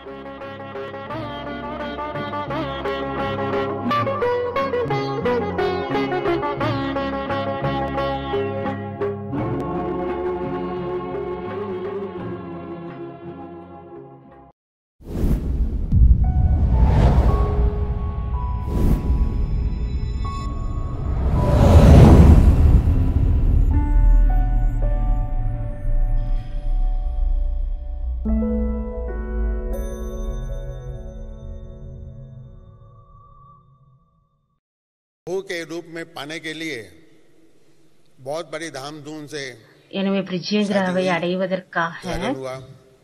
प्रभु के रूप में पाने के लिए बहुत बड़ी धामधूम से எனவே பிரிஜேந்திராவை அடைவதற்காக लगन हुआ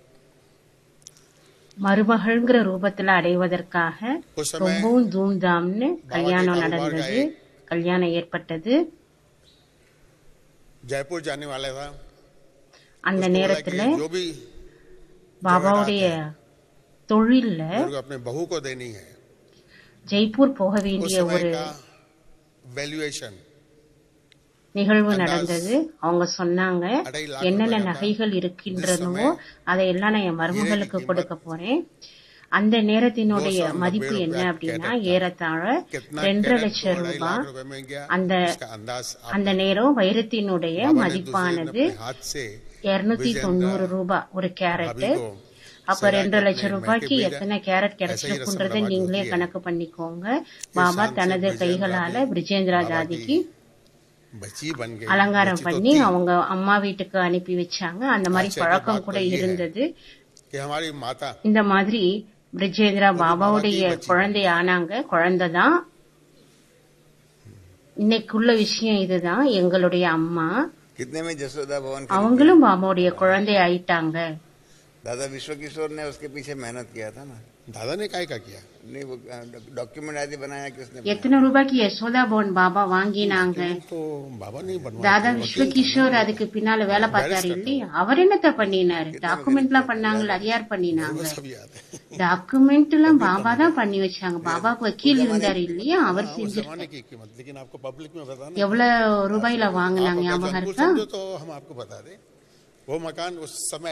மருமகள்ங்கிற ரூபத்துல அடைவதற்காக उस समय ரொம்பவும் தூம்தாம்னு கல்யாணம் காரோபார் நடந்தது காயே. கல்யாணம் ஏற்பட்டது जयपुर जाने वाला था அந்த उसको बोला நேரத்துல कि जो भी பாபாவுடைய தொழில்ல मेरे को अपने बहू को देनी है ஜெய்ப்பூர் போக उस வேண்டிய समय ஒரு का वैल्यूएशन நிகழ்வு அந்தாஸ். நடந்தது அவங்க சொன்னாங்க அடை லாக் என்னென்ன ரூபாய் நகைகள் இருக்கின்றனவோ நிச்சயமே. அதையெல்லாம் நான் என் மருமகளுக்கு ஏழு கொடுக்க போறேன் அந்த நேரத்தினுடைய தோசம் மதிப்பு நப்பே என்ன ரூபாய் அப்படின்னா கேட்டா. ஏறத்தாழ कितना ரெண்டரை कैरेट லட்சம் तो अढ़ाई ரூபாய் लाख रुपए में गया அந்த इसका अंदाज आप அந்த நேரம் வைரத்தினுடைய बाबा ने दूसरे दिन மதிப்பானது अपने हाथ से இருநூத்தி विजेंद्र தொண்ணூறு ரூபாய் ஒரு கேரட் भाभी को அப்ப सजा ரெண்டு के லட்சம் अपने ரூபாய்க்கு मैके भेजा। எத்தனை கேரட் ऐसे ही கிடைச்சிருக்குன்றத रस्म रवाज நீங்களே होती है। கணக்கு பண்ணிக்கோங்க பாபா शान से தனது ब्रिजेंद्र கைகளால दादी பிரிஜேந்திரா बाबा ஜாதிக்கு की बच्ची बन गई அலங்காரம் बच्ची तो பண்ணி थी, அவங்க அம்மா வீட்டுக்கு அனுப்பி வச்சாங்க அந்த மாதிரி ஆச்சரிய பழக்கம் பாத் கூட तो ये है। இருந்தது कि हमारी माता இந்த மாதிரி பிரிஜேந்திரா பாபாவுடைய பாபாக்கு வச்சு. குழந்தை ஆனாங்க குழந்தை தான் இன்னைக்குள்ள விஷயம் இதுதான் எங்களுடைய அம்மா कितने में जसोदा भवन खरीद அவங்களும் பாபாவுடைய குழந்தை ஆயிட்டாங்க दादा विश्व किशोर ने उसके पीछे मेहनत किया था ना दादा ने काय का किया नहीं वो डॉक्यूमेंट आदि बनाया कि उसने எத்தனை ரூபாய்க்கு யசோதா பவன் பாபா வாங்கினாங்க तो बाबा नहीं बनवा தாதா விஸ்வகிஷோர் அதுக்கு பின்னால வேலை பார்த்தாரு இல்லையா அவர் என்னத்த பண்ணினாரு டாக்குமெண்ட் எல்லாம் பண்ணாங்கல்ல அது யார் பண்ணினாங்க सब याद है டாக்குமெண்ட் எல்லாம் பாபா தான் பண்ணி வச்சாங்க பாபாக்கு வக்கீல் இருந்தாரு இல்லையா அவர் हाँ, उस செஞ்சு जमाने की कीमत लेकिन आपको पब्लिक में बताना எவ்வளவு ரூபாயில வாங்கினாங்க आप अगर ஞாபகம் जनकुल இருக்கா समझो तो हम आपको बता दें वो मकान उस समय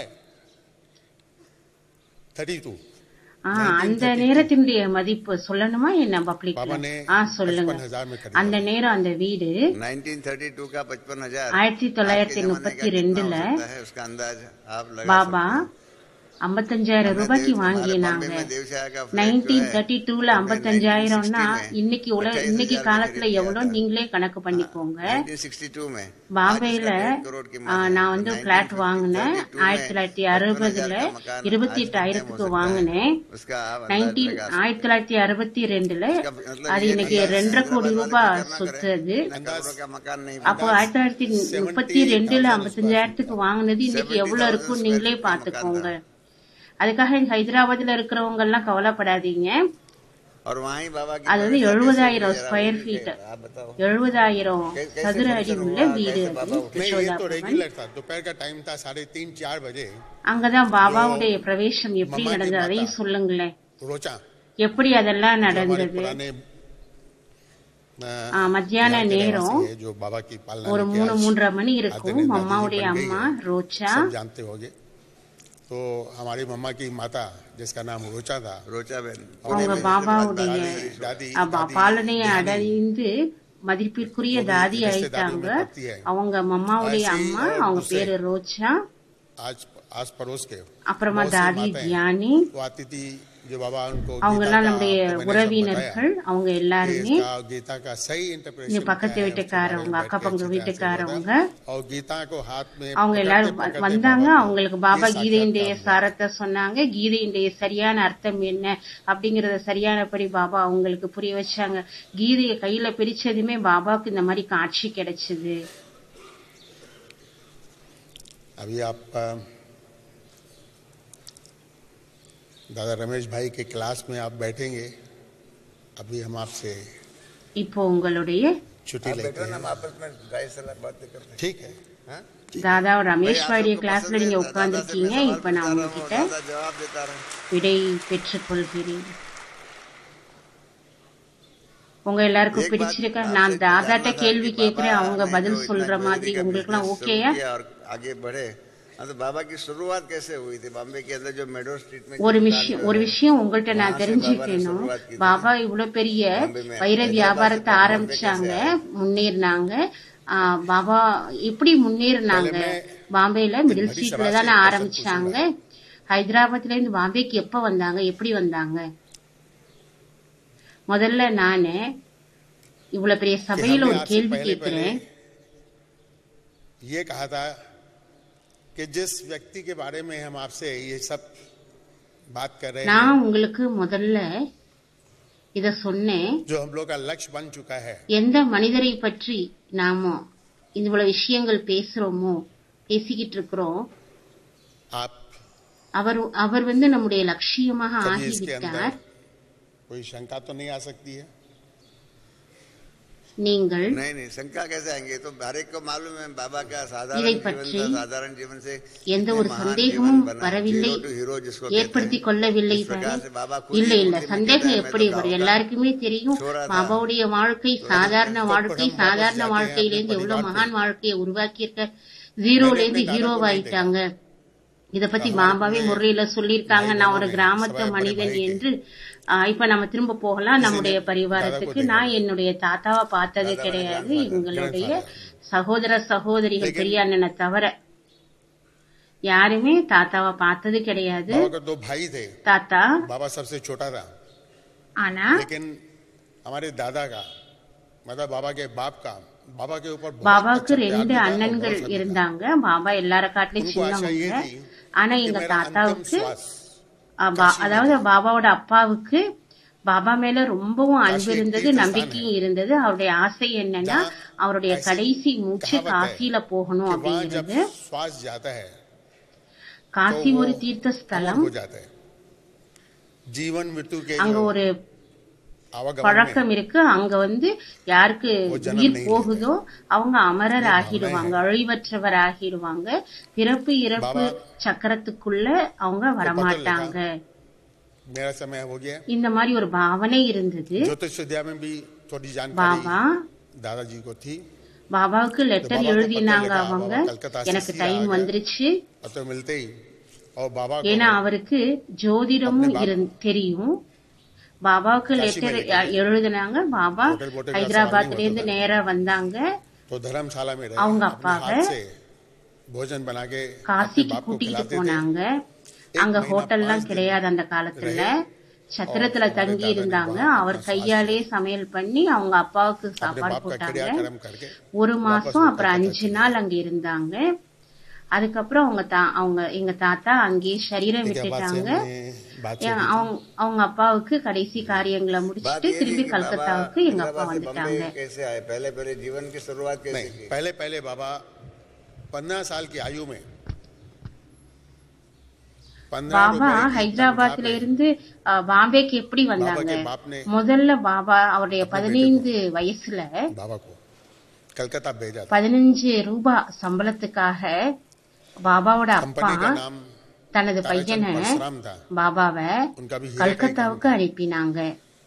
थर्टी टू ஆ, அந்த நேரத்தினுடைய மதிப்பு சொல்லணுமா என்ன பப்ளிக்ல बाबा ने ஆ சொல்லுங்க पचपन हजार में खरीदा அந்த நேரம் அந்த வீடு 1932 का पचपन हजार ஆயிரத்தி தொள்ளாயிரத்தி முப்பத்தி ரெண்டுல है उसका अंदाज आप लगा பாபா ஐம்பத்தஞ்சாயிரம் ரூபாய்க்கு வாங்கினாங்க நைன்டீன் தேர்ட்டி டூல ஐம்பத்தஞ்சாயிரம்னா இன்னைக்கு உல இன்னைக்கு காலத்துல எவ்வளவு நீங்களே கணக்கு பண்ணிக்கோங்க 1962 में பாம்பேல ஆ, நான் வந்து பிளாட் வாங்கினேன் ஆயிரத்தி தொள்ளாயிரத்தி அறுபதுல இருபத்தி எட்டாயிரத்துக்கு வாங்கினேன் उसका आप अंदाज நைன்டீன் लगा ஆயிரத்தி தொள்ளாயிரத்தி அறுபத்தி ரெண்டுல அது இன்னைக்கு ரெண்டரை கோடி ரூபாய் சொத்து அது करोड़ का मकान नहीं அப்போ ஆயிரத்தி தொள்ளாயிரத்தி முப்பத்தி ரெண்டுல ஐம்பத்தஞ்சாயிரத்துக்கு வாங்கினது இன்னைக்கு எவ்வளவு இருக்கும் நீங்களே பாத்துக்கோங்க அதுக்காக ஹைதராபாத்ல இருக்கிறவங்க எல்லாம் கவலைப்படாதீங்க और वहीं बाबा की அது வந்து எழுபதாயிரம் ஸ்கொயர் ஃபீட் आप बताओ எழுபதாயிரம் சதுர அடி உள்ள வீடு அது नहीं ये யசோதா तो பவன் रेगुलर था दोपहर का टाइम था साढ़े तीन चार बजे அங்கதான் பாபாவுடைய பிரவேசம் எப்படி நடந்தது அதையும் சொல்லுங்களேன் रोचा எப்படி அதெல்லாம் जो हमारे நடந்தது पुराने अ, ஆ, மத்தியான यहाँ के நேரம் रहवासी है, जो बाबा की पालना ஒரு लेके மூணு आज மூன்றரை மணி आते இருக்கும் ने दादी जी அம்மாவுடைய बन गई அம்மா है। ரோச்சா सब जानते होंगे तो हमारी मम्मा की माता जिसका नाम रोचा था रोचा बहन அவங்க பாபாவுடைய दादी அப்ப பாலனையை அடைந்து மதிப்பிற்குரிய தாதி ஆயிட்டாங்க அவங்க மம்மாவுடைய அம்மா அவங்க பேரு ரோச்சா आज आस पड़ोस के அப்புறமா बहुत सी தாதி माताएं தியானி वो आती थी जो बाबा उनको அவங்க गीता எல்லாம் का நம்முடைய आपको मैंने सब உறவினர்கள் அவங்க बताया कि எல்லாருமே इसका गीता का सही இங்க इंटरप्रिटेशन பக்கத்து வீட்டுக்காரவங்க அக்கா பங்கு வீட்டுக்காரவங்க और गीता को हाथ में அவங்க पकड़ते- எல்லாரும் வ- पकड़ते வந்தாங்க बाबा को அவங்களுக்கு பாபா ये கீதையுடைய साक्षात्कार சாரத்தை சொன்னாங்க கீதையுடைய சரியான அர்த்தம் என்ன அப்படிங்கறத சரியானபடி பாபா அவங்களுக்கு புரிய வச்சாங்க கீதையை கையில பிரிச்சதுமே பாபாவுக்கு இந்த மாதிரி காட்சி கிடைச்சது अभी आप अ, दादा रमेश भाई के क्लास में आप बैठेंगे अभी हम आपसे இப்போ உங்களுடைய छुट्टी आप लेते बैठो ना हैं हम आपस में गाय सलाह बातें करते हैं ठीक है हाँ? தாதா ரமேஷ் भाई, வாரிய आपको கிளாஸ்ல पसंद நீங்க है, दादा से உட்கார்ந்துருக்கீங்க मैं सवाल இப்ப நான் पूछता रहा हूँ, உங்ககிட்ட दादा जवाब देता रहा விடை பெற்றுக் கொள்கிறேன் உங்க எல்லாருக்கும் பிடிச்சிருக்கா நான் தாதாட்ட கேள்வி கேக்குறேன் அவங்க பதில் சொல்ற மாதிரி உங்களுக்கு எல்லாம் ஓகேயா और आगे बढ़े हाँ, तो बाबा की शुरुआत कैसे हुई थी बॉम्बे के अंदर जो मेडो स्ट्रीट में ஒரு जो விஷயம் दुकान ஒரு जो है, விஷயம் உங்கள்கிட்ட நான் वहाँ से தெரிஞ்சுக்கணும் बाबा ने शुरुआत की थी। பாபா இவ்வளவு பெரிய பாம்பே மே- வைர ஹைதராபாத் வியாபாரத்தை से ஆரம்பிச்சாங்க பாம்பே முன்னேறினாங்க ஆ, பாபா எப்படி முன்னேறினாங்க पहले मैं பாம்பேல மிடில் बड़ी ஸ்ட்ரீட்ல सभा से தானே एक क्वेश्चन ஆரம்பிச்சாங்க ஹைதராபாத்ல இருந்து பாம்பேக்கு எப்ப வந்தாங்க எப்படி வந்தாங்க முதல்ல நானு இவ்வளவு பெரிய कि சபையில हमने ஒரு आपसे கேள்வி पहले पहले கேட்கிறேன் ये कहा था कि जिस व्यक्ति के बारे में हम आपसे ये सब बात कर रहे हैं நான் உங்களுக்கு முதல்ல இத சொன்னேன் जो हम लोग का लक्ष्य बन चुका है எந்த மனிதரை பற்றி நாம இவ்வளவு விஷயங்கள் பேசுறோமோ பேசிக்கிட்டு இருக்கிறோம் आप அவர் அவர் வந்து நம்முடைய லட்சியமாக कभी इसके ஆகிவிட்டார் अंदर कोई शंका तो नहीं आ सकती है நீங்கள் नहीं नहीं शंका कैसे आएंगे तो हर एक को मालूम है बाबा का साधारण இதை जीवन பற்றி था साधारण जीवन से எந்த इतने ஒரு महान சந்தேகமும் जीवन बना வரவில்லை जीरो टू हीरो जिसको कहते हैं। ஏற்படுத்திக் கொள்ளவில்லை इस प्रकार से बाबा खुद இல்ல ही இல்ல मूर्ति में சந்தேகம் कहता है, எப்படி मैं तो வரும் गाँव का எல்லாருக்குமே தெரியும் छोरा था। பாபாவுடைய வாழ்க்கை तो சாதாரண तो வாழ்க்கை हम वापस சாதாரண जाते हैं வாழ்க்கையிலேருந்து अपने எவ்வளவு परिवार மகான் पे। வாழ்க்கையை உருவாக்கியிருக்க ஜீரோல இருந்து मैंने अपने दादा को ஹீரோவாயிட்டாங்க இத பத்தி हम பாபாவே अपने முறையில சொல்லியிருக்காங்க भाई நான் बहनों ஒரு में கிராமத்து सवाई बड़े மனிதன் भाई के। என்று ஆ, இப்ப நம்ம திரும்ப போகலாம் किसी நம்முடைய ने பரிவாரத்துக்கு दादा को நான் देखा। என்னுடைய தாத்தாவை பார்த்தது दादा கிடையாது grandfather, எங்களுடைய grandfather. சகோதர சகோதரிகள் लेकिन- பெரிய அண்ணனை தவிர யாருமே தாத்தாவை பார்த்தது கிடையாது बाबा के दो भाई थे தாத்தா बाबा सबसे छोटा था ஆனா लेकिन हमारे दादा का मतलब बाबा के बाप का बाबा के ऊपर बहुत பாபாவுக்கு अच्छा प्यार ரெண்டு था और அண்ணன்கள் बहुत இருந்தாங்க பாபா எல்லார காட்டிலும் उनको आशा ये சின்னவங்க थी ஆனா कि எங்க मेरा अंतिम தாத்தாவுக்கு श्वास ஆ, பா- அதாவது பாபாவோட அப்பாவுக்கு பாபா மேல ரொம்பவும் அன்பு காசி இருந்தது தீர்த்த நம்பிக்கையும் இருந்தது அவருடைய ஆசை என்னன்னா ஜஹாं அவருடைய ऐसी கடைசி மூச்சு कहावत है காசியில போகணும் कि वहां जब அப்படிங்கிறது श्वास जाता है காசி तो वो ஒரு தீர்த்த अमर ஸ்தலம் हो जाता है जीवन मृत्यु के அங்க जो ஒரு आवागमन में பழக்கம் இருக்கு அங்க வந்து யாருக்கு ஓ, ஜனம் உயிர் நெய் போகுதோ அவங்க அமரர் ये ஆகிடுவாங்க भावनाएं அழிவற்றவர் ஆகிடுவாங்க பிறப்பு இறப்பு பாபா சக்கரத்துக்குள்ள அவங்க வரமாட்டாங்க मेरा समय हो गया இந்த மாதிரி ஒரு பாவனை இருந்தது ज्योतिष विद्या में भी थोड़ी பாபா जानकारी दादाजी को थी பாபாவுக்கு லெட்டர் பாபாவுக்கு எழுதினாங்க பத்திரிக்கை, அவங்க பாபா கல்கத்தா எனக்கு CC டைம் ஆக. வந்துருச்சு पत्र मिलते ही और बाबा को ஏன்னா அவருக்கு ஜோதிடமும் அப்படி இருந்- தெரியும் பாபாவுக்கு காசி லெட்டர் மேலே எழுதினாங்க பாபா होटल वोटल का ஹைதராபாத்ல सवाल नहीं இருந்து होता था। நேரா வந்தாங்க तो धर्मशाला में रहे அவங்க अपने அப்பாவை हाथ से भोजन बना के अपने காசிக்கு बाप को கூட்டிட்டு खिलाते थे போனாங்க அங்க மहीனா ஹோட்டல்லாம் பாஞ்ச் கிடையாது அந்த காலத்துல ரहे சத்திரத்துல और தங்கி हमारे இருந்தாங்க दादा ने அவர் वहाँ கையாலே சமையல் பண்ணி அவங்க அப்பாவுக்கு अपने சாப்பாடு बाप का போட்டாங்க क्रियाक्रम करके ஒரு वापस மாசம் वो அப்புறம் कलकत्ता அஞ்சு चले நாள் அங்க இருந்தாங்க அதுக்கப்புறம் அவங்க தா அவங்க எங்க தாத்தா அங்கேயே சரீரம் ठीक है बाद से விட்டுட்டாங்க हमने बात ஏன் सुनी அவங்க அவங்க அப்பாவுக்கு கடைசி காரியங்களை बात முடிச்சிட்டு ये थी திரும்பி कि बाबा கல்கத்தாவுக்கு எங்க அப்பா हैदराबाद से வந்துட்டாங்க बम्बई कैसे आए पहले पहले जीवन की शुरुआत कैसे नहीं की पहले पहले बाबा पंद्रह साल की आयु में पंद्रह பாபா रुपए की ஹைதராபாத்ல तनख्वाह पे இருந்து அஹ், பாம்பேக்கு எப்படி வந்தாங்க के बाप ने முதல்ல பாபா அவருடைய अपने பதினைந்து வயசுல बाबा को कलकत्ता भेजा था பதினஞ்சு ரூபாய் சம்பளத்துக்காக பாபாவோட அப்பா कंपनी का नाम தனது ताराचंद பையனை परशुराम था பாபாவை उनका भी हीरा का ही काम கல்கத்தாவுக்கு था। அனுப்பினாங்க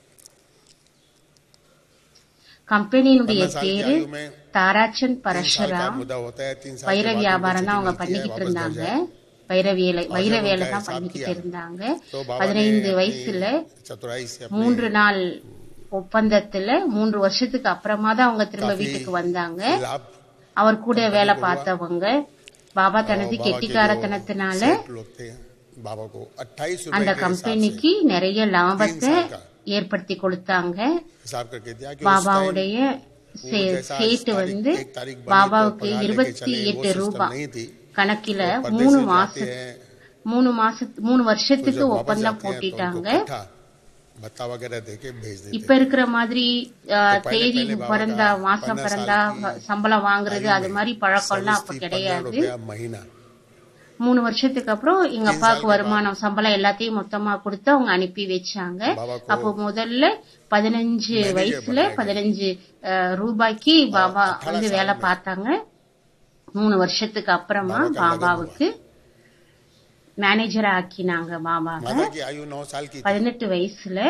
கம்பெனியினுடைய पंद्रह साल की பேரு आयु में தாராச்சந்த் तीन साल का பரஷுராம் मुद्दा होता है तीन साल வைர के बाद வியாபாரம் தான் அவங்க उनको छुट्टी मिलती है, பண்ணிக்கிட்டு वापस घर இருந்தாங்க जाए। வைர வேலை और வைர जब வேலை उनका தான் हिसाब பண்ணிக்கிட்டு किया, இருந்தாங்க तो बाबा ने பதினைந்து अपनी வயசுல चतुराई से अपने மூன்று நாள் ஒப்பந்தத்துல மூன்று வருஷத்துக்கு அப்புறமா தான் அவங்க திரும்ப काफी வீட்டுக்கு வந்தாங்க लाभ அவர் கூட कंपनी வேலை को हुआ। பார்த்தவங்க பாபா और தனது बाबा के जो கெட்டிக்காரத்தனத்தினால सेठ लोग थे बाबा को 28 அந்த रुपए के हिसाब से கம்பெனிக்கு நிறைய லாபத்தை तीन साल का। ஏற்படுத்தி கொடுத்தாங்க हिसाब करके दिया कि उस பாபாவுடைய टाइम சே- वो जैसा आज சேட்டு तारीख- வந்து एक तारीख बनी तो பாபாவுக்கு पगार लेके இருபத்தி चले, वो எட்டு सिस्टम ரூபாய் नहीं थी கணக்கில तो पर्दे மூணு से जाते மாச हैं மூணு மாச மூணு तो வருஷத்துக்கு जब वापस ஒப்பந்தம் जाते हैं तो उनको போட்டிட்டாங்க इकट्ठा भत्ता वगैरह देके भेज देते இப்ப இருக்கிற மாதிரி அஹ், तो पहले தேதி पहले बाबा பிறந்தா का மாசம் 15 பிறந்தா साल की சம்பளம் வாங்குறது आयु அது में மாதிரி பழக்கம்லாம் அப்ப सर्विस थी पंद्रह கிடையாது रुपया महीना மூணு வருஷத்துக்கு அப்புறம் எங்க तीन அப்பாவுக்கு साल के வருமானம் சம்பளம் எல்லாத்தையும் மொத்தமா கொடுத்து அவங்க அனுப்பி வச்சாங்க बाबा को அப்போ முதல்ல பதினஞ்சு manager வயசுல बनाया गया। பதினஞ்சு அஹ், ரூபாய்க்கு பாபா 18 வந்து साल வேலை में பார்த்தாங்க மூணு வருஷத்துக்கு அப்புறமா बाबा का लगन பாபாவுக்கு மேனேஜர் ஆக்கினாங்க பாபாவை माता की आयु नौ साल की थी பதினெட்டு வயசுல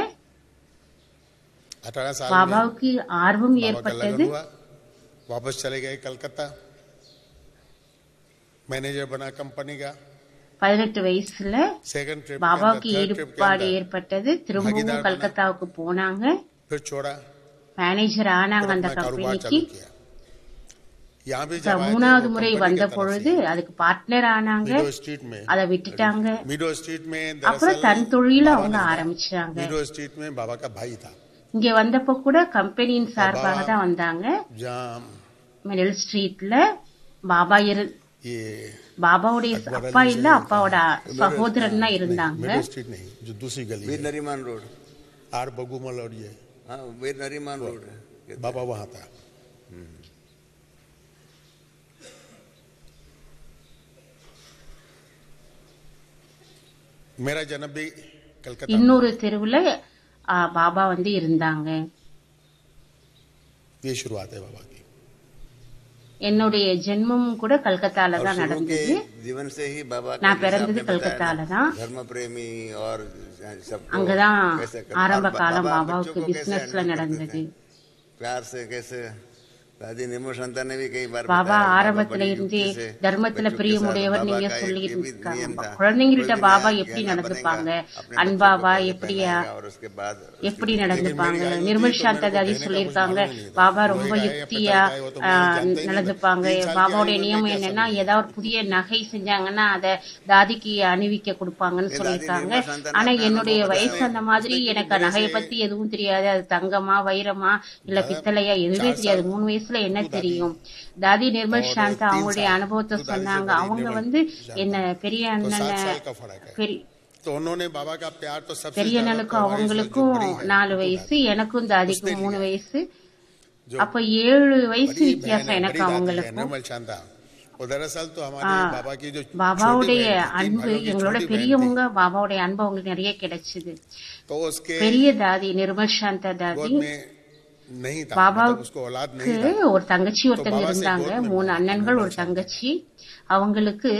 अठारह साल में பாபாவுக்கு ஆர்வம் बाबा का ஏற்பட்டது लगन हुआ वापस चले गए कलकत्ता मैनेजर बना कंपनी का பதினெட்டு வயசுல सेकंड ट्रिप பாபாவுக்கு ஈடுபாடு ஏற்பட்டது திரும்பவும் கல்கத்தாவுக்கு போனாங்க फिर छोड़ा மேனேஜர் ஆனாங்க அந்த अपना कारोबार கம்பெனிக்கு चालू किया यहाँ भी த- जब आए थे, மூணாவது वो முறை कंपनी வந்த के तरफ பொழுது से அதுக்கு பார்ட்னர் ஆனாங்க मिडो स्ट्रीट में அதை விட்டுட்டாங்க मिडो स्ट्रीट में அப்புறம் दरअसल தன் தொழில बाबा அவங்க नहीं था। ஆரம்பிச்சாங்க मिडो स्ट्रीट में बाबा का भाई था இங்க வந்தப்ப கூட கம்பெனியின் சார்பாக தான் வந்தாங்க जहाँ மிடில் ஸ்ட்ரீட்ல பாபா இரு ये பாபாவுடைய அப்பா இல்ல அப்பாவோட சகோதரன் தான் இருந்தாங்க मिडो स्ट्रीट नहीं जो दूसरी गली वीर है नरीमान रोड आर बगुमल और ये हाँ वीर नरीमान रोड बाबा वहां था मेरा जन्म भी कलकत्ता में இன்னொரு தெருவுல ஆ, பாபா வந்து இருந்தாங்க ये शुरुआत है बाबा की என்னுடைய ஜென்மமும் கூட கல்கத்தால और தான் शुरू के நடந்தது जीवन से ही बाबा का நான் जैसे பிறந்தது आपने बताया கல்கத்தால ना, தான் धर्म प्रेमी और सबको அங்கதான் कैसे करते- ஆரம்ப और காலம் बाबा பாபாவுக்கு बच्चों को कैसे பிசினஸ்ல handle करते நடந்தது थे? प्यार से कैसे दादी निर्मल शांता ने भी कई बार பாபா बताया, ஆரம்பத்துல बड़ी இருந்தே युक्ति से தர்மத்துல बच्चों के பிரியமுடையவர் साथ நீங்க बाबा का சொல்லி एक ये भी नियम था, குழந்தைங்கள்ட்ட कोई भी பாபா नया எப்படி ज्ञान நடந்துப்பாங்க बनेगा, अपने बच्चों को அன்பாவா पहले எப்படியா पहनाएगा और उसके बाद उसकी எப்படி बुद्धि நடந்துப்பாங்க मेरी आई होती நிர்மல் तो சாந்தா मेरे को தாதி कहने का சொல்லியிருக்காங்க कुछ मालूम नहीं था। பாபா वो ரொம்ப एक आया, யுக்தியா पता है, वो तो ஆ, मुझे जानता ही नहीं था। நடந்துப்பாங்க तीन साल की பாபாவுடைய आयु में நியமம் क्या என்னன்னா समझ ஏதாவது ஒரு புதிய நகை செஞ்சாங்கன்னா அத தாதிக்கு அணிவிக்க கொடுப்பாங்கன்னு தாதி சொல்லியிருக்காங்க நிர்மலா சாந்தா ஆனா நான் என்னுடைய அனுபவம் வயசு அந்த மாதிரி எனக்கு நகையை பத்தி எதுவும் தெரியாது அது தங்கமா வைரமா இல்ல பித்தளையா எதுவுமே தெரியாது மூணு வயசுல என்ன தெரியும் தாதி நிர்மல் சாந்தா அவங்களுடைய அனுபவத்தை சொன்னாங்க அவங்க வந்து என்ன பெரிய तो அண்ணனை सात साल का फर्क है பெரிய तो उन्होंने बाबा का प्यार तो सबसे பெரிய ज्यादा அண்ணனுக்கும் करवाया, इसलिए जो அவங்களுக்கும் बड़ी है, நாலு वो வயசு दादी। எனக்கும் தாதிக்கும் उसने மூணு लिया। வயசு जो அப்ப ஏழு வயசு बड़ी बहन வித்தியாசம் है, எனக்கு बड़ी दादी है, அவங்களுக்கும் निर्मल शांता वो दरअसल तो हमारे ஆ, बाबा की जो छोटी பாபாவுடைய बहन थी, तीन அன்பு भाइयों की எங்களோட छोटी बहन பெரியவங்க பாபாவுடைய அன்பு அவங்களுக்கு நிறைய கிடைச்சது थी, तो उसके பெரிய தாதி நிர்மல் சாந்தா गोद தாதி में नहीं था பாபாவுக்கு मतलब उसको औलाद नहीं था ஒரு தங்கச்சி ஒருத்தங்க பாபா சே இருந்தாங்க கோட் மூணு பண்ணாங்க. அண்ணன்கள் ஒரு தங்கச்சி அவங்களுக்கு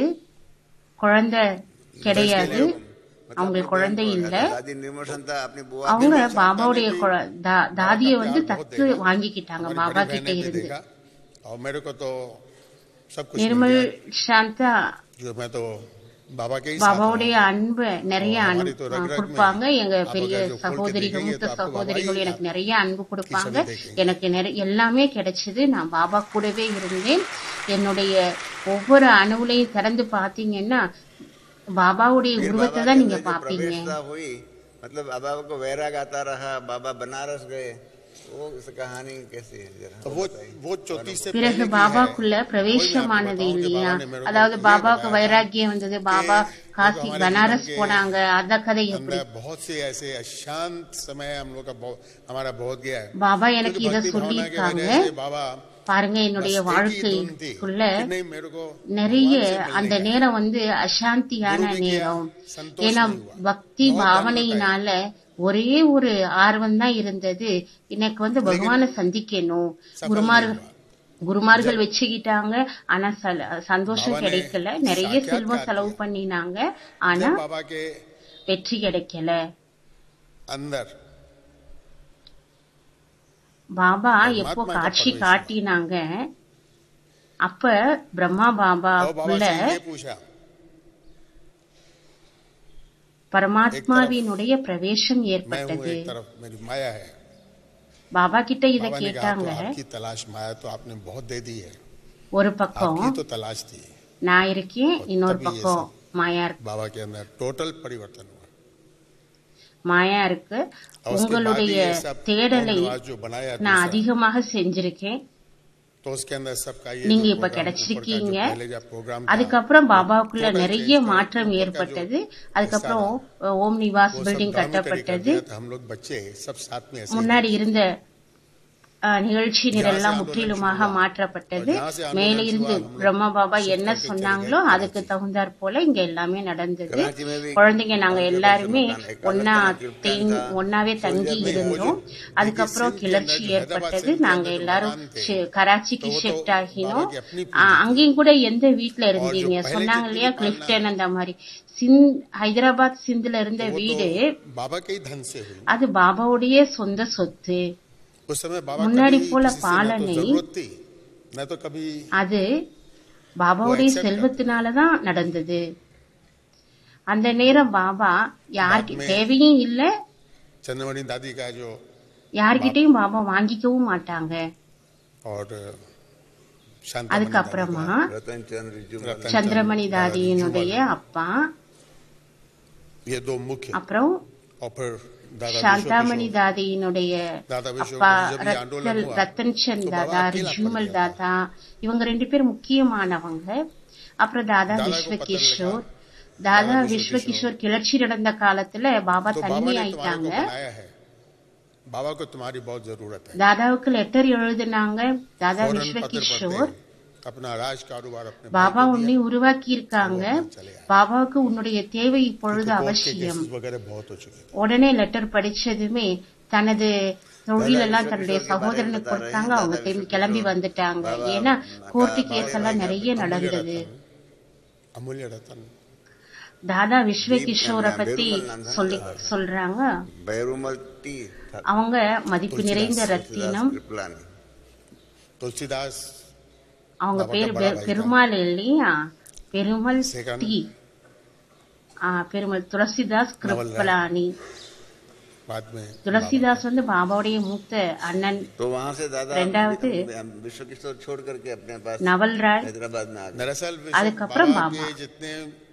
குழந்தை கிடையாது அவங்களுக்கு குழந்தை இல்ல दादी निर्मल शांता अपनी बुआ அவங்க निर्मल शांता பாபாவுடைய ने भी குழ- தா- தாதிய बाबा का வந்து प्यार बहुत தத்து देखा। வாங்கிக்கிட்டாங்க हमारी பாபா बड़ी கிட்ட बहन ने भी இருந்து देखा और मेरे को तो सब कुछ मिल நிர்மல் गया சாந்தா जो मैं तो बाबा के ही साथ பாபாவுடைய அன்பு நிறைய और அன்பு हमारी तो रग रग में கொடுப்பாங்க எங்க आप பெரிய अगर जो खोल के சகோதரிகள் देखेंगे மூத்த तो आपको சகோதரிகள் बाबा ही எனக்கு நிறைய அன்பு கொடுப்பாங்க सभी देखेंगे। எனக்கு நிறைய எல்லாமே கிடைச்சது நான் பாபா கூடவே இருந்தேன் என்னுடைய ஒவ்வொரு அணுவுலையும் திறந்து பாத்தீங்கன்னா பாபாவுடைய फिर உருவத்தை बाबा தான் के நீங்க अंदर जो பாப்பீங்க प्रवेशता हुई मतलब बाबा को वैराग आता रहा बाबा बनारस गए वो इस कहानी कैसी है जरा तो वो वो ज्योति से பிறகு पहले की है। பாபாக்குள்ள वही मैं பிரவேசமானது आपको बताऊं कि இல்லையா बाबा ने मेरे को அதாவது ये பாபாவுக்கு बताया था வைராக்கியம் வந்தது பாபா कि காசி हमारे பனாரஸ் जीवन के போனாங்க அந்த கதை எப்படி अंदर बहुत से ऐसे अशांत समय हम लोग का बहुत- हमारा बहुत गया है பாபா எனக்கு क्योंकि இத भक्ति भावना के சொல்லியிருக்காங்க वजह से बाबा பாருங்க என்னுடைய बस एक ही धुन थी வாழ்க்கைக்குள்ள कि नहीं मेरे को நிறைய भगवान से मिलने அந்த का है। நேரம் வந்து அசாந்தியான குரு விக்கியா நேரம் சந்தோஷம் ஏன்னா नहीं हुआ। பக்தி बहुत பாவனையினால ஒரே ஒரு ஆர்வம் தான் இருந்தது எனக்கு வந்து பகவானை சந்திக்கணும் சஃபல் குருமார் नहीं हुआ। குருமார்கள் வச்சுக்கிட்டாங்க ஆனா சல- சந்தோஷம் பாபானே கிடைக்கல நிறைய சாட்சாத்கார் செல்வம் செலவு किया। பண்ணினாங்க ஆனா जब बाबा के வெற்றி கிடைக்கல अंदर பாபா பரமாத்மா எப்போ का காட்சி प्रवेश காட்டினாங்க அப்ப பிரம்மா और बाबा பாபாக்குள்ள से ये पूछा பரமாத்மாவினுடைய பிரவேசம் मैं हूँ ஏற்பட்டது एक तरफ मेरी माया है பாபா கிட்ட இத बाबा ने कहा கேட்டாங்க तो आपकी तलाश माया तो आपने बहुत दे दी है ஒரு பக்கம் आपकी तो तलाश थी நான் இருக்கேன் இன்னொரு தபி பக்கம் மாயா இருக்கு बाबा के अंदर टोटल परिवर्तन हुआ மாயா இருக்கு और उसके बाद உங்களுடைய ये सब தேடலை और जो बनाया நான் दूसरा, அதிகமாக செஞ்சிருக்கேன் तो उसके अंदर सबका ये நீங்க जो இப்ப प्रोग्राम, ऊपर का जो கிடைச்சிருக்கீங்க पहले जो प्रोग्राम था, அதுக்கப்புறம் பாபாவுக்குள்ள total நிறைய change था। மாற்றம் ऊपर का जो ஏற்பட்டது அதுக்கப்புறம் ஓம் நிவாஸ் वो सब பில்டிங் ड्रामेटिक कर கட்டப்பட்டது दिया था, हम लोग बच्चे सब साथ में ऐसे ही முன்னாடி இருந்த அஹ், நிகழ்ச்சி நிரல்லாம் ஆந்தோலன் முற்றிலுமாக शुरू हुआ। மாற்றப்பட்டது और जहाँ से आंदोलन மேல शुरू இருந்து हुआ, हम लोग பிரம்மா பாபா शिफ्ट என்ன करके चले சொன்னாங்களோ गए அதுக்கு தகுந்தாற் போல இங்க எல்லாமே நடந்தது कराची में भी குழந்தைங்க நாங்க उनके எல்லாருமே बच्चे मकान, एक ஒன்னா अलग तरह की தேங்கி था। ஒன்னாவே தங்கி सोल्जर में இருந்தோம் वो जो அதுக்கப்புறம் देखिए, கிளர்ச்சி सिंध के अंदर जो ஏற்பட்டது हैदराबाद நாங்க सिंध के எல்லாரும் मकान थे, ஷி- கராச்சிக்கு तो वो तो ஷிஃப்ட் ஆகினோம் बाबा की अपनी ஆ, पूंजी थी। அங்கேயும் கூட எந்த வீட்ல இருந்தீங்க पहले சொன்னாங்க जितनी இல்லையா भी கிளிஃப்டன் அந்த மாதிரி சிந்த் ஹைதராபாத் சிந்துல இருந்த तो वो வீடு तो बाबा के ही धन से हुई அது பாபாவுடைய சொந்த சொத்து उस समय बाबा मुन्नाडी कभी पोला किसी से न पालन तो नहीं। जरूरत थी न तो कभी அது பாபாவுடைய accept செல்வத்தினாலதான் நடந்தது அந்த நேரம் பாபா யாருக்கு बाद में- தேவையும் இல்ல चंद्रमणि दादी का जो யார்கிட்டயும் பாபா வாங்கிக்கவும் மாட்டாங்க और शांता அதுக்கப்புறமா रतन चंद्र जुमल रतन சந்திரமணி चंद्र, தாதியினுடைய जुमल, அப்பா ये दो मुख्य அப்புறம் और फिर दादा சாந்தாமணி विश्व தாதியினுடைய दादा विश्व அப்பா जब ये आंदोलन ரத்தல் हुआ ரத்தன் சந்த் तो தாதா बाबा अकेला ரிஜுமல் पड़ गया था। தாதா இவங்க ரெண்டு பேரும் முக்கியமானவங்க அப்புறம் தாதா दादा को விஸ்வகிஷோர் पत्र தாதா दादा விஸ்வகிஷோர் கிளர்ச்சி நடந்த காலத்துல பாபா तो बाबा தண்ணி ने तुम्हारे ஆயிட்டாங்க को बनाया है बाबा को तुम्हारी बहुत जरूरत है தாதாவுக்கு லெட்டர் எழுதினாங்க தாதா फौरन पत्र விஸ்வகிஷோர் पढ़ते अपना राज कारोबार अपने பாபா भाई को உன்னை दिया। உருவாக்கி இருக்காங்க பாபாவுக்கு உன்னுடைய தேவை இப்பொழுது कोर्ट के அவசியம் केसेस वगैरह बहुत हो चुके थे உடனே லெட்டர் படிச்சதுமே தனது தொழில் எல்லாம் தன்னுடைய விஸ்வகிஷோர் சகோதரனுக்கு பாரதிய கொடுத்தாங்க தாரா, அவங்க தாதா திரும்பி விஸ்வகிஷோர் கிளம்பி வந்துட்டாங்க பாபா, ஏன்னா கோர்ட்டு பாபா, கேஸ் எல்லாம் பாபா, நிறைய अमूल्य நடந்தது रतन अमूल्य रतन தாதா விஸ்வகிஷோரை பத்தி பெருமாள் நான் தான் சொல்லி சொல்றாங்க बैरुमल टी அவங்க மதிப்பு நிறைந்த ரத்தினம் कृपलानी तुलसीदास அவங்க பாபாக்கு பேர் படா பெ- பாய் பெருமாள் இல்லையா பெருமாள் சேகரன். டி ஆ, பெருமாள் துளசிதாஸ் கிருப்பலானி बाद में துளசிதாஸ் வந்து பாபாவுடைய மூத்த அண்ணன் तो वहाँ से दादा ரெண்டாவது विश्व किशोर छोड़ करके अपने पास நவல்ராய் हैदराबाद में आ गए दरअसल विश्व- அதுக்கப்புறம் बाबा बाबा। के जितने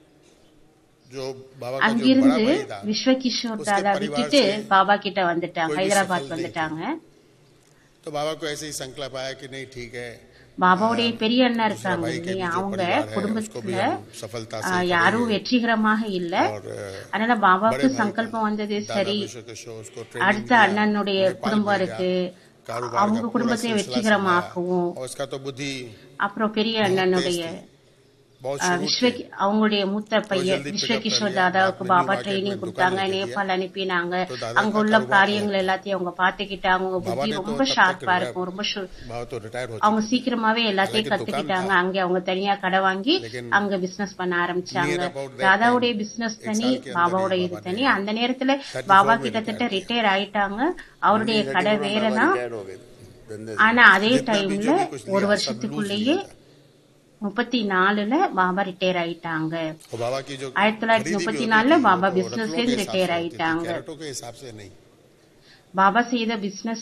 जो बाबा का जो बड़ा அங்கிருந்து भाई था விஸ்வகிஷோர் उसके தாதா परिवार விட்டுட்டு से பாபா கிட்ட வந்துட்டாங்க कोई भी ஹைதராபாத் सफल नहीं வந்துட்டாங்க तो बाबा को ऐसे ही संकल्प आया कि नहीं ठीक है பாபாவுடைய பெரிய அண்ணா दूसरा இருக்காங்க भाई के भी இல்லையா जो அவங்க परिवार है उसको भी குடும்பத்துல हम सफलता ஆ, से யாரும் करेंगे। வெற்றிகரமாக இல்ல और அதனால பாபாவுக்கு बड़े भाई சங்கல்பம் का வந்தது दादा சரி विश्व किशोर उसको training அடுத்த दिया, அண்ணனுடைய नेपाल குடும்பம் भेजा, இருக்கு कारोबार का அவங்க पूरा குடும்பத்தை सिलसिला வெற்றிகரமாக்குவோம் संभाला। और उसका तो बुद्धि அப்புறம் பெரிய அண்ணனுடைய बहुत ஆ, शुरू விஸ்வ थी। அவங்களுடைய மூத்த பையன் जल्दी pick up விஸ்வகிஷோர் कर लिया, தாதாவுக்கு बाद में பாபா new market ட்ரைனிங் में கொடுத்தாங்க दुकान लेके நேபாள் அனுப்பினாங்க तो दादा அங்க का உள்ள कारोबार காரியங்கள் எல்லாத்தையும் அவங்க பாத்துக்கிட்டாங்க அவங்க बाबा புத்தி ने तो ரொம்ப तब तक ஷார்ப்பா retire- இருக்கும் ரொம்ப சு- बाबा तो रिटायर हो அவங்க चुके சீக்கிரமாவே எல்லாத்தையும் हालांकि दुकान கத்துக்கிட்டாங்க था। அங்க அவங்க தனியா கடை வாங்கி लेकिन அங்க பிசினஸ் பண்ண ஆரம்பிச்சாங்க near about that தாதாவுடைய time, பிசினஸ் एक தனி साल के अंदर பாபாவோட ही இது बाबा தனி ने அந்த நேரத்துல 34 பாபா में கிட்டத்தட்ட retire ரிட்டையர் ஆயிட்டாங்க அவருடைய கடை வேறதான் रिटायर्ड हो गए धंधे से ஆனா அதே जितना भी டைம்ல जो भी कुछ लिया, ஒரு सब வருஷத்துக்குள்ளேயே लूज लिया முப்பத்தி நாலுல பாபா ரிட்டையர் ஆயிட்டாங்க और बाबा की जो ஆயிரத்தி தொள்ளாயிரத்தி खरीदी भी முப்பத்தி होती நாலுல थी, बाबा वो तो business रत्नों से के हिसाब retire होती थी, ஆயிட்டாங்க। कैरेटों के हिसाब से नहीं பாபா செய்த பிசினஸ்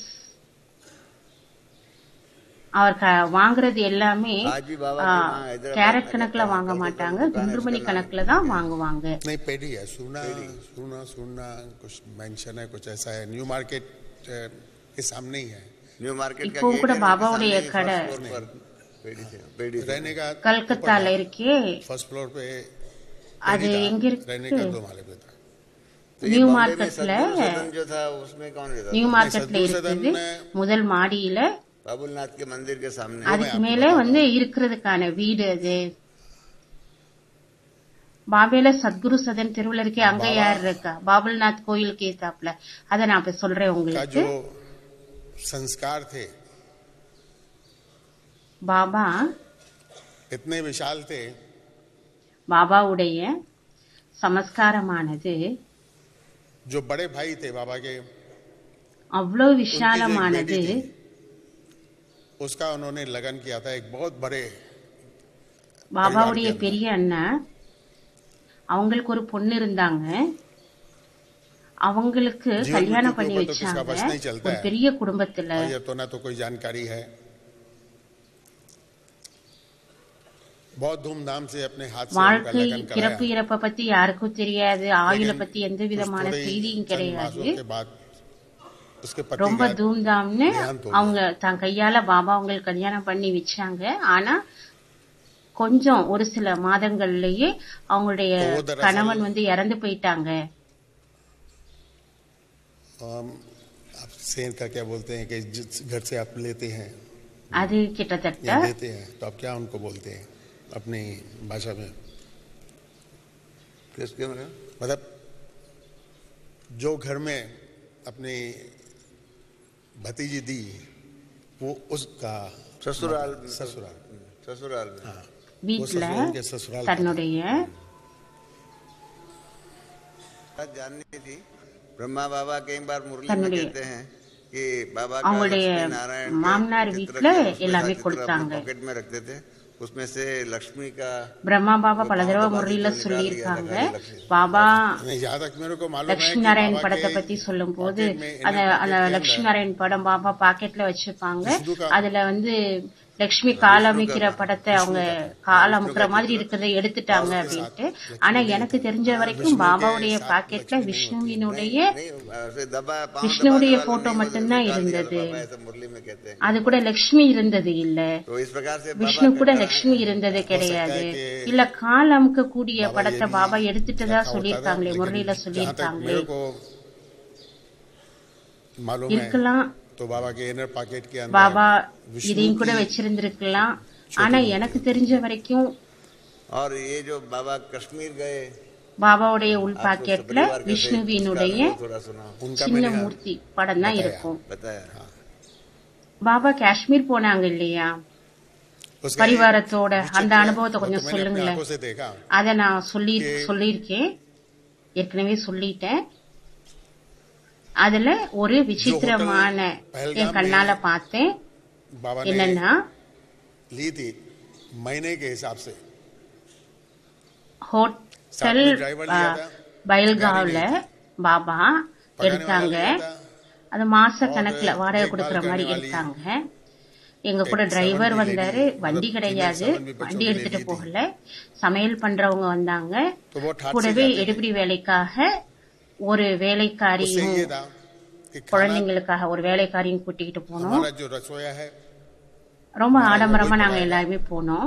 அவர் க- வாங்குறது எல்லாமே आज भी बाबा ஆ, के वहाँ हैदराबाद கேரட் में கணக்குல कहते हैं, வாங்க कहते हैं, மாட்டாங்க दुकान है, குண்டுமணி उसका கணக்குல नाम தான் வாங்குவாங்க नहीं पेडी है सुना सुना सुना कुछ मेंशन है कुछ ऐसा है न्यू मार्केट अ, के सामने ही है न्यू मार्केट का இப்போ गेट கூட है, उसके बाबाவுடைய सामने ही கடை first floor पर पेड़ी से पेड़ी से रहने का கல்கத்தால இருக்கே फर्स्ट फ्लोर पे அது पेडी था, எங்க रहने இருக்கு का दो माले पे था तो ये न्यू बॉम्बे में मार्केटல सदगुरु सदन जो था उसमें कौन रहता நியூ था மார்க்கெட்ல சத்குரு இருக்குது சதன் முதல் மாடியில बाबुलनाथ के मंदिर के सामने அதுக்கு மேல வந்து இருக்கிறதுக்கான வீடு அது பாபேல சத்குரு சதன் தெருவுல இருக்கே அங்க யார் இருக்கா பாபுல்நாத் கோயிலுக்கு ஏத்தாப்ல அத நான் இப்ப சொல்றேன் का உங்களுக்கு जो संस्कार थे பாபா इतने विशाल थे பாபாவுடைய சமஸ்காரமானது जो बड़े भाई थे बाबा के அவ்வளவு उनकी जो एक விஷாலமானது बेटी थी, उसका उन्होंने लगन किया था एक बहुत बड़े பாபாவுடைய परिवार के பெரிய அண்ணன் அவங்களுக்கு ஒரு பொண்ணு இருந்தாங்க அவங்களுக்கு जीवन கல்யாணம் मृत्यु के பண்ணி ऊपर तो किसका வச்சாங்க बस नहीं चलता ஒரு है। பெரிய குடும்பத்துல और ये तो ना तो कोई जानकारी है बहुत धूमधाम से अपने हाथ से उनका வாழ்க்கை लगन பிறப்பு कराया இறப்ப பத்தி யாருக்கும் தெரியாது ஆயுள लेकिन பத்தி எந்த कुछ விதமான थोड़े ही செய்தியும் चंद கிடையாது मासों के बाद उसके पति ரொம்ப का தூம்தாம்னு देहांत हो गया। அவங்க தன் கையால பாபா அவங்களுக்கு கல்யாணம் பண்ணி வச்சாங்க ஆனா கொஞ்சம் ஒரு சில மாதங்கள்லயே அவங்களுடைய तो वो दरअसल- கணவன் வந்து இறந்து போயிட்டாங்க अम, आप सेन का क्या बोलते हैं कि जिस घर से आप लेते हैं அது கிட்டத்தட்ட या देते हैं तो आप क्या उनको बोलते हैं अपनी भाषा में किसके में मतलब जो घर में अपनी भतीजी दी वो उसका ससुराल ससुराल ससुराल में हाँ வீட்டுல ससुराल के ससुराल का था। தன்னுடைய बात जाननी थी ब्रह्मा बाबा कई बार मुरली में தன்னுடைய- कहते हैं कि बाबा का அவங்களுடைய लक्ष्मी नारायण के மாமனார் चित्र வீட்டுல के उसमें எல்லாமே चित्र अपने கொடுத்தாங்க. पॉकेट में रखते थे उसमें से लक्ष्मी का பிரம்மா பாபா பல தடவை முரளியில சொல்லியிருக்காங்க பாபா नहीं जहाँ तक मेरे को मालूम है லட்சுமி कि நாராயண் बाबा படத்தை के பத்தி சொல்லும் போது pocket में அந்த inner அந்த pocket के லட்சுமி अंदर நாராயண் படம் பாபா பாக்கெட்ல வச்சிருப்பாங்க விஷ்ணு கா- அதுல வந்து லட்சுமி கால் அமைக்கிற படத்தை அவங்க கால் அமுக்கிற மாதிரி இருக்கிறத எடுத்துட்டாங்க அப்படின்ட்டு ஆனா எனக்கு தெரிஞ்ச வரைக்கும் பாபாவுடைய பாக்கெட்ல விஷ்ணுவினுடைய नहीं ऐसे दबा पाँव விஷ்ணுவுடைய दबाने वाला போட்டோ नहीं, மட்டும்தான் निकाल दिया இருந்தது बाबा ऐसे मुरली में कहते हैं அது கூட லட்சுமி இருந்தது இல்ல तो इस प्रकार से விஷ்ணு बाबा கூட का லட்சுமி இருந்தது கிடையாது कि இல்ல கால் அமுக்க கூடிய बाबा படத்தை ये भी பாபா எடுத்துட்டதா रखा होता था, சொல்லியிருக்காங்களே लेकिन முரளியில जहाँ तक சொல்லியிருக்காங்களே मेरे को मालूम है இருக்கலாம் तो बाबा के इनर पॉकेट के अंदर பாபா विष्णु இதையும் கூட की வச்சிருந்திருக்கலாம் ஆனா எனக்கு தெரிஞ்ச வரைக்கும் और ये जो बाबा कश्मीर गए பாபாவுடைய உள் आपको பாக்கெட்ல सपरिवार कैसे விஷ்ணுவினுடைய उसका अनुभव थोड़ा सुना उनका சின்ன मैंने மூர்த்தி படம் தான் இருக்கும் बताया பாபா காஷ்மீர் போனாங்க இல்லையா उसका பரிவாரத்தோட एक அந்த विचित्र- அனுபவத்தை वो तो கொஞ்சம் मैंने अपनी சொல்லுங்களேன் आंखों से देखा அத நான் சொல்லி कि- சொல்லியிருக்கேன் ஏற்கனவே சொல்லிட்டேன் அதுல ஒரு விசித்திரமான पहलगाम என் கண்ணால பார்த்தேன் बाबा ने என்னன்னா ली थी महीने के हिसाब से ஹோட்டல் साथ में ड्राइवर लिया था பைல்காவ்ல பாபா पकाने वाला எடுத்தாங்க लिया था அது மாச கணக்குல और வாடகை देखभाल கொடுக்கற மாதிரி करने वाली எடுத்தாங்க எங்க கூட एक டிரைவர் seven भी வந்தாரு lady, வண்டி मतलब கிடையாது female seven भी बच्चों வண்டி के लिए எடுத்துட்டு दी थी। போகல சமையல் பண்றவங்க வந்தாங்க तो वो ठाट से கூடவே जाते थे। எடுபிடி வேலைக்காக ஒரு उससे வேலைக்காரியும் ये था कि खाना குழந்தைங்களுக்காக ஒரு வேலைக்காரியும் கூட்டிக்கிட்டு போனோம் हमारा जो रसोया है ரொம்ப ஆடம்பரமா நாங்க எல்லாருமே போனோம்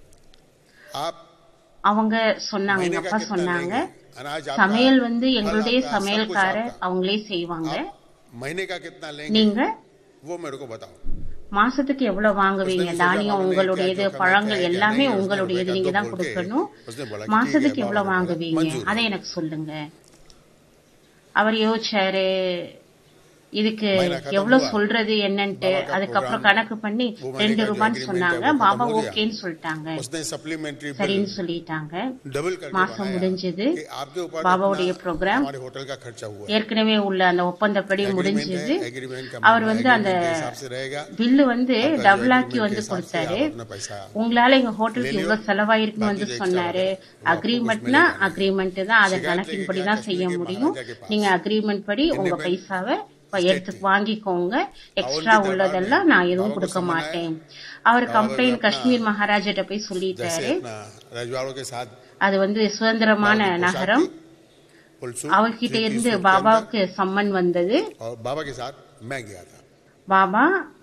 आप அவங்க சொன்னாங்க எங்க महीने का அப்பா कितना சொன்னாங்க लेंगे अनाज आपका சமையல் வந்து फल எங்களுடைய आपका, सब कुछ சமையல்கார आपका। அவங்களே செய்வாங்க आप महीने का कितना लेंगे நீங்க वो मेरे को बताओ மாசத்துக்கு எவ்வளவு வாங்குவீங்க उसने தானியம் मुझे உங்களுடையது बोला, क्या பழங்கள் क्या எல்லாமே नहीं, उसने உங்களுடையது बोला, நீங்க तो தான் बोल के, கொடுக்கணும் उसने बोला कि மாசத்துக்கு ठीक है, எவ்வளவு बाबा ने बोला, வாங்குவீங்க मंजूर அதை है। எனக்கு சொல்லுங்க அவர் யோசிச்சாரு இதுக்கு மைனா கதம் எவ்வளவு हुआ। சொல்றது என்னன்ட்டு बाबा का அதுக்கப்புறம் program, கணக்கு பண்ணி वो महीने ரெண்டு का जो ரூபான்னு agreement சொன்னாங்க है, वो பாபா खत्म हो गया। ஓகேன்னு சொல்லிட்டாங்க उसने सप्लीमेंट्री சரின்னு சொல்லிட்டாங்க डबल करके மாசம் बनाया முடிஞ்சது कि आपके ऊपर பாபாவுடைய इतना program हमारे होटल का खर्चा हुआ ஏற்கனவே உள்ள அந்த ஒப்பந்தப்படி Agreement முடிஞ்சது है, agreement का அவர் मामला வந்து அந்த agreement के हिसाब से रहेगा பில்லு வந்து आपका जो டபுள் ஆக்கி agreement வந்து के हिसाब से கொடுத்தாரு आप अपना पैसा உங்களால எங்க ஹோட்டலுக்கு ले लियो, இவ்வளவு செலவாயிருக்குன்னு வந்து बाकी जो சொன்னாரு extra होगा, वो आपको அக்ரிமெண்ட்னா कुछ मिलेगा। அக்ரிமெண்ட் தான் அதை शिकायत கணக்கின் படி लेके தான் क्या செய்ய कश्मीर के முடியும் महाराजा के पास। நீங்க அக்ரிமெண்ட் படி உங்க Agreement பைசாவை இப்ப state எடுத்து में। வாங்கிக்கோங்க எக்ஸ்ட்ரா அவருக்கு உள்ளதெல்லாம் தரபார் நான் எதுவும் பாபாவுக்கு கொடுக்க சம்மன் மாட்டேன் அவர் அவர் கம்ப்ளைண்ட் अपना- காஷ்மீர் மகாராஜிட்ட போய் जैसे சொல்லிட்டாரு अपना रजवाड़ों के साथ அது வந்து சுதந்திரமான बाबा की நகரம் पोशाक की, पुलसू, அவர்கிட்ட three-piece இருந்து suit के பாபாவுக்கு சம்மன் வந்தது अंदर, और बाबा के साथ मैं गया था பாபா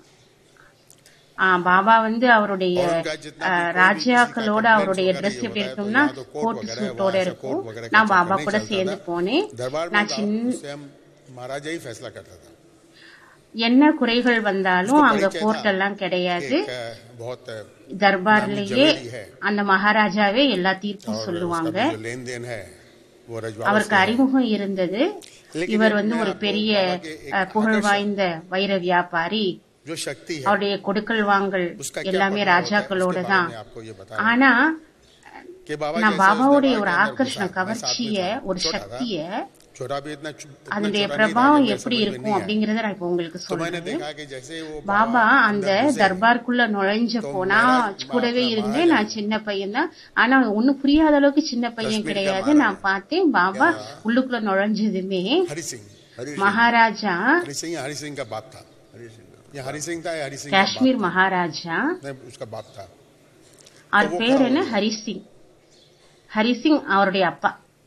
ஆ, பாபா வந்து அவருடைய और उनका जितना ஆ, भी कोई भी ராஜாக்களோட किसी का அவருடைய complaints ட்ரெஸ் वगैरह எப்படி ये இருக்கும்னா होता है, तो यहाँ तो கோட் कोट वगैरह, சூட்டோட वहाँ से இருக்கும் कोट वगैरह का நான் चक्कर பாபா नहीं கூட चलता சேர்ந்து था। போனேன் दरबार में நான் था, சின்ன उससे हम महाराजा ही फैसला करता था என்ன குறைகள் வந்தாலும் उसको அங்க परिचय था கோர்ட் எல்லாம் கிடையாது एक अ, बहुत अ, தர்பார்லயே नामी जवेरी है। அந்த மகாராஜாவே எல்லா தீர்ப்பும் और சொல்லுவாங்க उसका भी जो लेन देन है वो रजवाड़ों அவருக்கு से है। அறிமுகம் இருந்தது लेकिन இவர் एक வந்து मैं ஒரு आपको பெரிய बाबा के एक அஹ், புகழ் आकर्षण- வாய்ந்த வைர வியாபாரி जो शक्ति है அவருடைய கொடுக்கல் வாங்கல் उसका क्या எல்லாமே प्रभाव होता है, ராஜாக்களோட उसके बारे தான் में आपको ये बता ஆனா कि बाबा நான் जैसे उस பாபாவுடைய दरबार ஒரு के अंदर ஆக்கர்ஷண घुसा, मैं साथ में கவர்ச்சிய था, ஒரு छोटा था, சக்திய छोटा भी इतना छु- इतना அதனுடைய छोटा नहीं था பிரபாவம் कि मेरे எப்படி समझ में இருக்கும் नहीं आया। அப்படிங்கறத நான் இப்ப உங்களுக்கு तो मैंने சொல்றேன் देखा कि जैसे वो பாபா அந்த अंदर घुसे, தர்பாருக்குள்ள நுழைஞ்ச तो போனா महाराज- கூடவே महाराज- இருந்தேன் நான் சின்ன பையன் தான் ஆனா ஒண்ணும் புரியாத அளவுக்கு சின்ன பையன் கஷ்மீர் கிடையாது का நான் பார்த்தேன் பாபா உள்ளுக்குள்ள நுழைஞ்சதுமே हरि सिंह हरि மகாராஜா हरि सिंह हरि सिंह का बाप था हरि सिंह ये हरि सिंह था या हरि सिंह का காஷ்மீர் बाप மகாராஜா था? नहीं, उसका बाप था அவர் பேர் என்ன ஹரிசிங் ஹரிசிங் அவருடைய அப்பா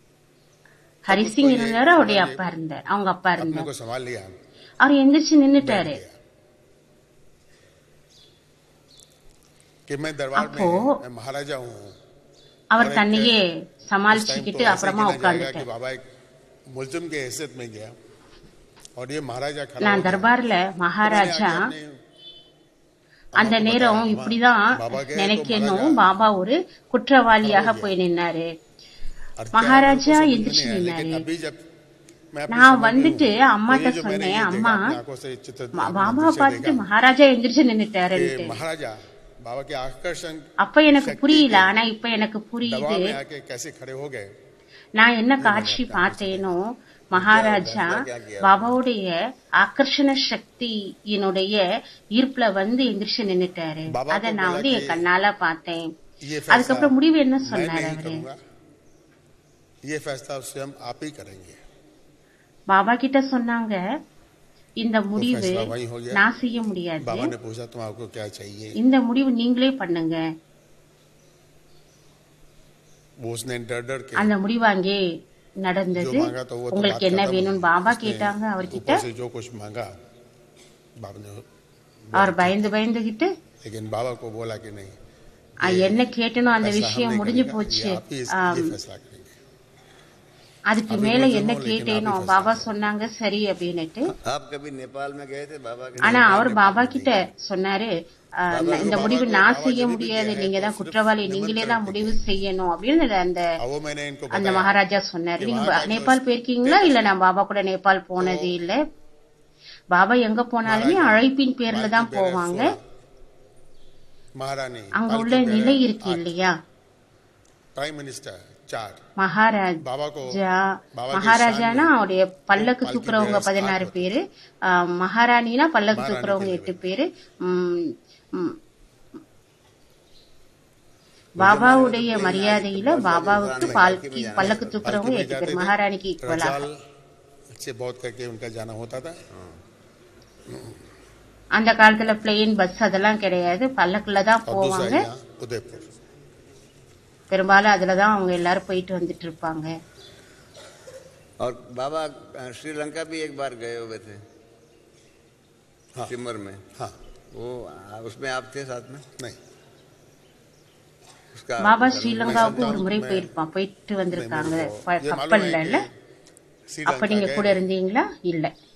ஹரிசிங் இருந்தாரு அவருடைய அப்பா இருந்தார் அவங்க அப்பா अपने இருந்தார் को संभाल लिया அவர் எந்திரிச்சு बैठ நின்னுட்டாரு गया। कि मैं दरबार அப்போ में मैं महाराजा हूँ அவர் और एक- தன்னையே उस टाइम तो சமாளிச்சுக்கிட்டு ऐसे அப்புறமா गिना जाएगा कि உட்கார்ந்துட்டார் बाबा एक मुलजिम के हैसियत में गया और ये महाराजा खड़ा நான் हो गया। தர்பார்ல तो मैंने மகாராஜா आगे अपने அந்த अम्मा को நேரம் बताया, இப்படிதான் बाबा गए तो நினைக்கணும் महाराजा பாபா ஒரு குற்றவாளியாக खड़ा हो போய் நின்னாரு और क्या மகாராஜா मेरे को समझ में எந்திரிச்சு नहीं आया, लेकिन நின்னாரு. अभी जब मैं अपनी நான் समझ में வந்துட்டு हूँ, तो அம்மாட்ட ये जो मैंने சொன்னேன் ये देखा, அம்மா अपनी आंखों से चित्र மா- अपने பாபா दृश्य பார்த்துட்டு देखा மகாராஜா எந்திரிச்சு कि நின்னுட்டாருன்ட்டு महाराजा बाबा के आकर्षण அப்ப எனக்கு शक्ति புரியல के ஆனா இப்ப எனக்கு दबाव புரியுது में आके कैसे खड़े हो गए நான் என்ன காட்சி பார்த்தேனோ மகாராஜா फैसला क्या किया? பாபாவுடைய ஆக்கர்ஷண சக்தியினுடைய ஈர்ப்புல வந்து எந்திரிச்சு நின்னுட்டாரு பாபா அத को நான் बोला வந்து என் कि கண்ணால பார்த்தேன் ये அதுக்கப்புறம் फैसला முடிவு என்ன मैं சொன்னாரு नहीं அவரு करूंगा ये फैसला स्वयं आप ही करेंगे பாபா கிட்ட சொன்னாங்க இந்த முடிவு फैसला वही हो गया। நான் செய்ய முடியாது बाबा ने पूछा तुम आपको क्या चाहिए இந்த முடிவு நீங்களே பண்ணுங்க वो उसने डर डर के அந்த முடிவு அங்கே जो நடந்தது मांगा तो वो तो உங்களுக்கு बात என்ன खत्म வேணும்னு हुई। பாபா उसने கேட்டாங்க அவர்கிட்ட ऊपर से जो कुछ मांगा बाबा ने அவர் பயந்து பயந்துகிட்டு लेकिन बाबा को बोला कि नहीं "ஆ, என்ன கேட்டனோ அந்த फैसला हम விஷயம் नहीं முடிஞ்சு करेंगे, போச்சு ये आप ही इस- ஆம், ये फैसला करेंगे அதுக்கு அப்படி மேல கொஞ்சம் என்ன lekin கேட்டேனோ आप ही பாபா फैसला சொன்னாங்க சரி அப்படின்னுட்டு आप कभी नेपाल में गए थे बाबा के ஆனா नेपाल அவர் में பாபா नहीं கிட்ட गए। சொன்னாரு "ஆ, பாபா இந்த பாபா முடிவு को நான் பாபா செய்ய ஜெபி முடியாது கியா நீங்க है, தான் तो குற்றவாளி सिर्फ நீங்களே निमंत्रण தான் देंगे। முடிவு செய்யணும் அப்படின்னு அந்த अब वो मैंने इनको அந்த बताया மகாராஜா சொன்னாரு कि நீங்க वहाँ का जो நேபாள் போயிருக்கீங்களா இல்ல நான் பாபா கூட நேபாள் போனது இல்ல பாபா எங்க போனாலுமே महाराज அழைப்பின் பேர்ல मालकी தான் पेरे போவாங்க सोलह, महारानी அங்க मालकी உள்ள पेरे நிலை இருக்கு आठ, இல்லையா प्राइम मिनिस्टर चार மகாராஜ் बाबा को ஜா बाबा के மகாராஜானா सामने அவருடைய பல்லக்கு पालकी தூக்குறவங்க bearers பதினாறு ஆறு பேரு ஆ, மகாராணினா பல்லக்கு மகாராணி தூக்குறவங்க பேரு. எட்டு பேரு ம், ம். பாபாவுடைய மரியாதையில பாபாவுக்கு பால்கி பல்லக்கு தூக்குறவங்க पालकी में எட்டு जाते பேர் थे, மகாராணிக்கு ஈக்குவலா रजाल से बहुत करके उनका जाना होता था அந்த காலத்துல பிளெயின் பஸ் அதெல்லாம் கிடையாது பல்லக்குல தான் और दूसरा போவாங்க यहाँ उदयपुर பெரும்பாலும் அதுலதான் அவங்க எல்லாரும் போயிட்டு வந்துட்டு இருப்பாங்க और बाबा अ, श्रीलंका भी एक बार गए हुए थे हाँ। सिमर में हाँ वो आ, उसमें आप थे साथ में नहीं उसका பாபா उसका- ஸ்ரீலங்காவுக்கு ஒரு முறை मैं- போயிருப்பான் போயிட்டு வந்திருக்காங்க नहीं, मेरे को ப- ये मालूम கப்பல்ல है இல்ல कि श्रीलंका அப்ப நீங்க गए கூட இருந்தீங்களா இல்ல